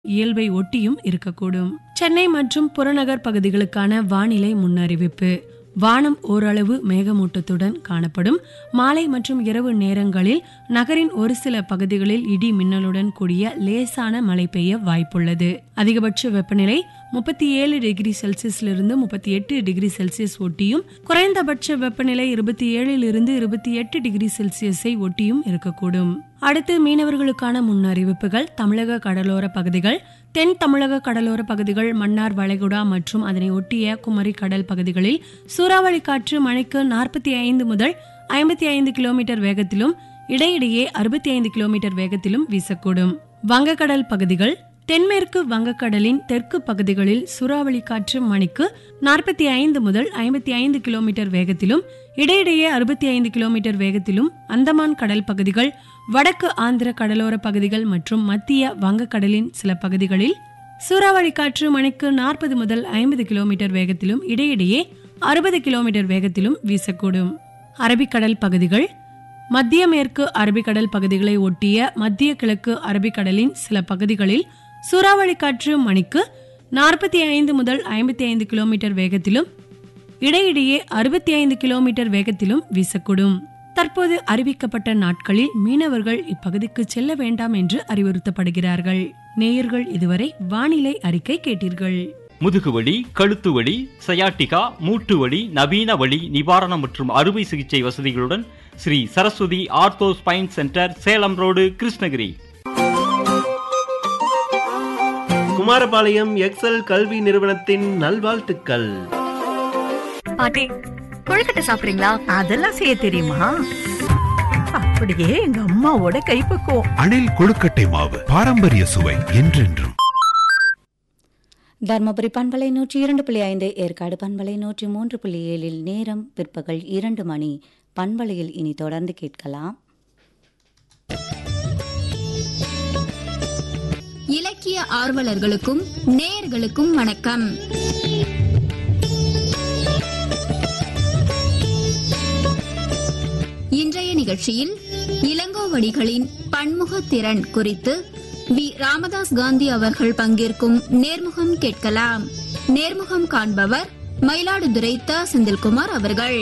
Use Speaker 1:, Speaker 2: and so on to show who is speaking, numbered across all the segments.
Speaker 1: இயல்பை ஒட்டியும் இருக்கக்கூடும் சென்னை மற்றும் புறநகர் பகுதிகளுக்கான வானிலை முன்னறிவிப்பு வானம் ஓரளவு மேகமூட்டத்துடன் காணப்படும் மாலை மற்றும் இரவு நேரங்களில் நகரின் ஒரு சில பகுதிகளில் இடி மின்னலுடன் கூடிய லேசான மழை பெய்ய வாய்ப்புள்ளது அதிகபட்ச வெப்பநிலை முப்பத்தி ஏழு டிகிரி செல்சியஸிலிருந்து முப்பத்தி எட்டு டிகிரி செல்சியஸ் ஒட்டியும் குறைந்தபட்ச வெப்பநிலை இருபத்தி ஏழில் இருந்து இருபத்தி எட்டு டிகிரி செல்சியஸை ஒட்டியும் இருக்கக்கூடும் அடுத்து மீனவர்களுக்கான முன்னறிவிப்புகள் தமிழக கடலோர பகுதிகள் தென் தமிழக கடலோர பகுதிகள் மன்னார் வளைகுடா மற்றும் அதனை ஒட்டிய குமரி கடல் பகுதிகளில் சூறாவளி காற்று மணிக்கு நாற்பத்தி ஐந்து முதல் ஐம்பத்தி ஐந்து கிலோமீட்டர் வேகத்திலும் இடையிடையே அறுபத்தி ஐந்து கிலோமீட்டர் வேகத்திலும் வீசக்கூடும் வங்கக்கடல் பகுதிகள் தென்மேற்கு வங்கக்கடலின் தெற்கு பகுதிகளில் சூறாவளி காற்று மணிக்கு நாற்பத்தி ஐந்து முதல் ஐம்பத்தி ஐந்து கிலோமீட்டர் வேகத்திலும் இடையிடையே அறுபத்தி ஐந்து கிலோமீட்டர் வேகத்திலும் அந்தமான் கடல் பகுதிகள் வடக்கு ஆந்திர கடலோர பகுதிகள் மற்றும் மத்திய வங்கக்கடலின் சில பகுதிகளில் சூறாவளி காற்று மணிக்கு நாற்பது முதல் ஐம்பது கிலோமீட்டர் வேகத்திலும் இடையிடையே அறுபது கிலோமீட்டர் வேகத்திலும் வீசக்கூடும் அரபிக்கடல் பகுதிகள் மத்திய மேற்கு அரபிக்கடல் பகுதிகளை ஒட்டிய மத்திய கிழக்கு அரபிக்கடலின் சில பகுதிகளில் சூறாவளி காற்று மணிக்கு நாற்பத்தி ஐந்து முதல் ஐம்பத்தி ஐந்து கிலோமீட்டர் வேகத்திலும் இடையிடையே அறுபத்தி ஐந்து கிலோமீட்டர் வேகத்திலும் வீசக்கூடும் தற்போது அறிவிக்கப்பட்ட நாட்களில் மீனவர்கள் இப்பகுதிக்கு செல்ல வேண்டாம் என்று அறிவுறுத்தப்படுகிறார்கள் நேயர்கள் இதுவரை வானிலை அறிக்கை கேட்டீர்கள்
Speaker 2: முதுகுவலி கழுத்துவலி சயாட்டிகா மூட்டு வலி நவீன வலி நிவாரணம் மற்றும் அறுவை சிகிச்சை வசதிகளுடன் Sri Saraswathi ortho spine centre Salem road Krishnagiri
Speaker 3: Kumarapalayam Excel கல்வி நிறுவனத்தின் நல்வாழ்த்துக்கள்
Speaker 4: பாட்டி கொழுக்கட்டை சாப்பிடுறீங்களா
Speaker 5: அதெல்லாம் செய்ய தெரியுமா அப்படியே எங்க அம்மாவோட கைப்பக்குவம்
Speaker 6: அணில் கொழுக்கட்டை மாவு பாரம்பரிய சுவை என்றென்றும்
Speaker 7: தர்மபுரி பண்பலை நூற்றி இரண்டு புள்ளி ஐந்து ஏற்காடு பண்பலை நூற்றி மூன்று புள்ளி ஏழில் நேரம் பிற்பகல் இரண்டு மணி பண்பலையில் இனி தொடர்ந்து கேட்கலாம்
Speaker 8: இலக்கிய ஆர்வலர்களுக்கும் நேயர்களுக்கும் வணக்கம் இன்றைய நிகழ்ச்சியில் இளங்கோவடிகளின் பன்முக திறன் குறித்து வி ராமதாஸ் காந்தி அவர்கள் பங்கேற்கும் நேர்முகம் கேட்கலாம் நேர்முகம் காண்பவர் மயிலாடுதுறை த செந்தில்குமார் அவர்கள்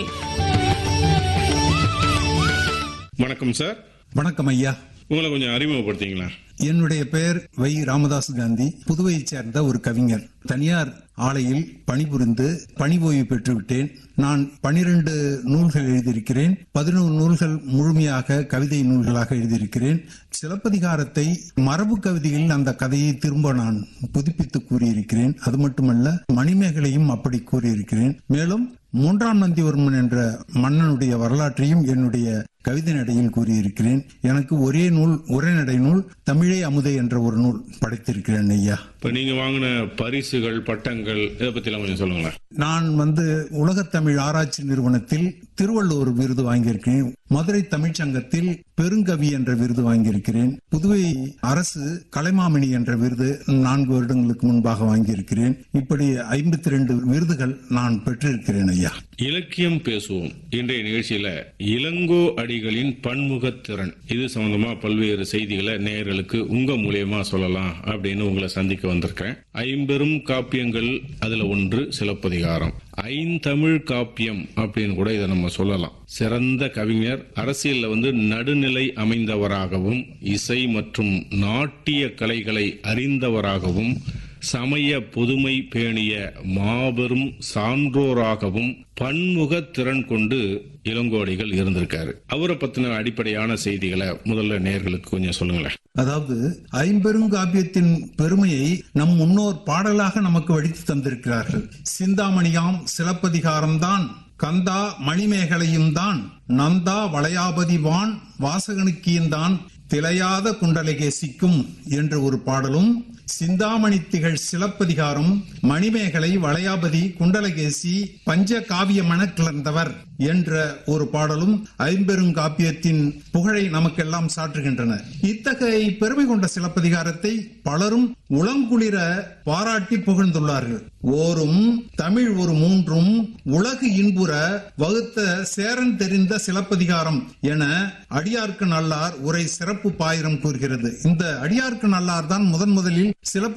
Speaker 9: வணக்கம் சார்
Speaker 10: வணக்கம் ஐயா
Speaker 9: உங்களை கொஞ்சம் அறிமுகப்படுத்திங்களா
Speaker 10: என்னுடைய பெயர் வை ராமதாஸ் காந்தி புதுவையைச் சேர்ந்த ஒரு கவிஞர் தனியார் ஆலையில் பணிபுரிந்து பணி ஓய்வு பெற்றுவிட்டேன் நான் பனிரெண்டு நூல்கள் எழுதியிருக்கிறேன் பதினோரு நூல்கள் முழுமையாக கவிதை நூல்களாக எழுதியிருக்கிறேன் சிலப்பதிகாரத்தை மரபு கவிதையில் அந்த கதையை திரும்ப நான் புதுப்பித்து கூறியிருக்கிறேன் அது மட்டுமல்ல மணிமேகலையும் அப்படி கூறியிருக்கிறேன் மேலும் மூன்றாம் நந்திவர்மன் என்ற மன்னனுடைய வரலாற்றையும் என்னுடைய கவிதை நடையில் கூறியிருக்கிறேன் எனக்கு ஒரே நூல் உரைநடை நூல் தமிழே அமுதை என்ற ஒரு நூல் படைத்திருக்கிறேன் ஐயா
Speaker 9: இப்ப நீங்க வாங்கின பரிசுகள் பட்டங்கள் இதை பத்தி எல்லாம் கொஞ்சம் சொல்லுங்களேன்
Speaker 10: நான் வந்து உலகத்தமிழ் ஆராய்ச்சி நிறுவனத்தில் திருவள்ளுவர் விருது வாங்கியிருக்கிறேன் மதுரை தமிழ்ச்சங்கத்தில் பெருங்கவி என்ற விருது வாங்கியிருக்கிறேன் புதுவை அரசு கலைமாமணி என்ற விருது நான்கு வருடங்களுக்கு முன்பாக வாங்கியிருக்கிறேன் இப்படி ஐம்பத்தி ரெண்டு விருதுகள் நான் பெற்றிருக்கிறேன் ஐயா
Speaker 9: இலக்கியம் பேசுவோம் இன்றைய நிகழ்ச்சியில இளங்கோ அடிகளின் பன்முகத்திறன் இது சம்பந்தமா பல்வேறு செய்திகளை நேயர்களுக்கு உங்க மூலியமா சொல்லலாம் அப்படின்னு உங்களை சந்திக்க வந்திருக்கேன் ஐம்பெரும் காப்பியங்கள் அதுல ஒன்று சிலப்பதிகாரம் ஐந்தமிழ் காப்பியம் அப்படின்னு கூட இதை நம்ம சொல்லலாம் சிறந்த கவிஞர் அரசியல்ல வந்து நடுநிலை அமைந்தவராகவும் இசை மற்றும் நாட்டிய கலைகளை அறிந்தவராகவும் சமய பொதுமை பேணிய மாபெரும் சான்றோராகவும் பன்முக திறன் கொண்டு இளங்கோடிகள் இருந்திருக்காரு அவரை பத்தின அடிப்படையான செய்திகளை முதல்ல நேர்களுக்கு கொஞ்சம் சொல்லுங்களேன்
Speaker 10: அதாவது ஐம்பெருங்காப்பியத்தின் பெருமையை நம் முன்னோர் பாடலாக நமக்கு வடித்து தந்திருக்கிறார்கள் சிந்தாமணியாம் சிலப்பதிகாரம்தான் கந்தா மணிமேகலையும் தான் நந்தா வளையாபதி வான் வாசகனுக்கியந்தான் திளையாத குண்டலகேசிக்கும் என்ற ஒரு பாடலும் சிந்தாமணி திகழ் சிலப்பதிகாரம் மணிமேகலை வளையாபதி குண்டலகேசி பஞ்ச காவியமென கிளர்ந்தவர் என்ற ஒரு பாடலும் ஐம்பெருங்காப்பியத்தின் புகழை நமக்கெல்லாம் சாற்றுகின்றன இத்தகைய பெருமை கொண்ட சிலப்பதிகாரத்தை பலரும் உளங்குளிர பாராட்டி புகழ்ந்துள்ளார்கள் ஓரும் தமிழ் ஒரு மூன்றும் உலகு இன்புற வகுத்த சேரன் தெரிந்த சிலப்பதிகாரம் என அடியார்க்கு நல்லார் உரை சிறப்பு பாயிரம் கூறுகிறது இந்த அடியார்க்கு நல்லார் தான் முதன் முதலில் சிலப்பதி